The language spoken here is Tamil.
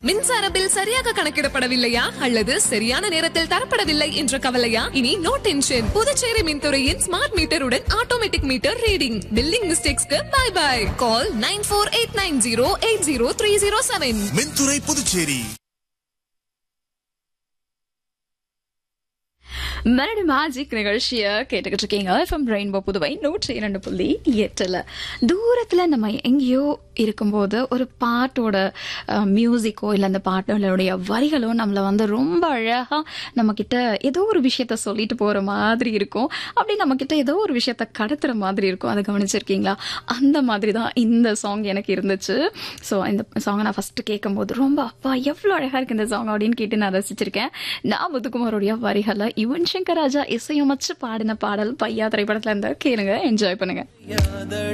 மின்சார பில் சரியாக கணக்கிடப்படவில்லையா அல்லது சரியான நேரத்தில் தரப்படவில்லை என்ற கவலையா இனி நோ டென்ஷன் புதுச்சேரி மின்துறையின் ஸ்மார்ட் மீட்டருடன் ஆட்டோமேட்டிக் மீட்டர் ரீடிங் பில்லிங் மிஸ்டேக்ஸ்க்கு bye bye call nine four eight nine zero eight zero three zero seven மின்துறை புதுச்சேரி மெலடி மேஜிக் நிகழ்ச்சியை கேட்டுக்கிட்டு இருக்கீங்க எஃப்எம் ரெயின்போ புதுவை நூற்றி இரண்டு புள்ளி எட்டுல தூரத்துல நம்ம எங்கேயோ இருக்கும்போது ஒரு பாட்டோட மியூசிக்கோ இல்லை அந்த பாட்டோடைய வரிகளோ நம்மள வந்து ரொம்ப அழகா நம்ம கிட்ட ஏதோ ஒரு விஷயத்த சொல்லிட்டு போற மாதிரி இருக்கும் அப்படி நம்ம கிட்ட ஏதோ ஒரு விஷயத்த கடத்துற மாதிரி இருக்கும் அதை கவனிச்சிருக்கீங்களா அந்த மாதிரி தான் இந்த சாங் எனக்கு இருந்துச்சு ஸோ இந்த சாங்கை நான் ஃபர்ஸ்ட் கேட்கும்போது ரொம்ப அப்பா எவ்வளோ அழகா இருக்கு இந்த சாங் அப்படின்னு கேட்டு நான் ரசிச்சிருக்கேன் நான் முத்துக்குமாரோடைய வரிகளை யுவன் சங்கர் ராஜா இசையமைச்சு பாடின பாடல் பையா திரைப்படத்துல இருந்து கேளுங்க என்ஜாய் பண்ணுங்க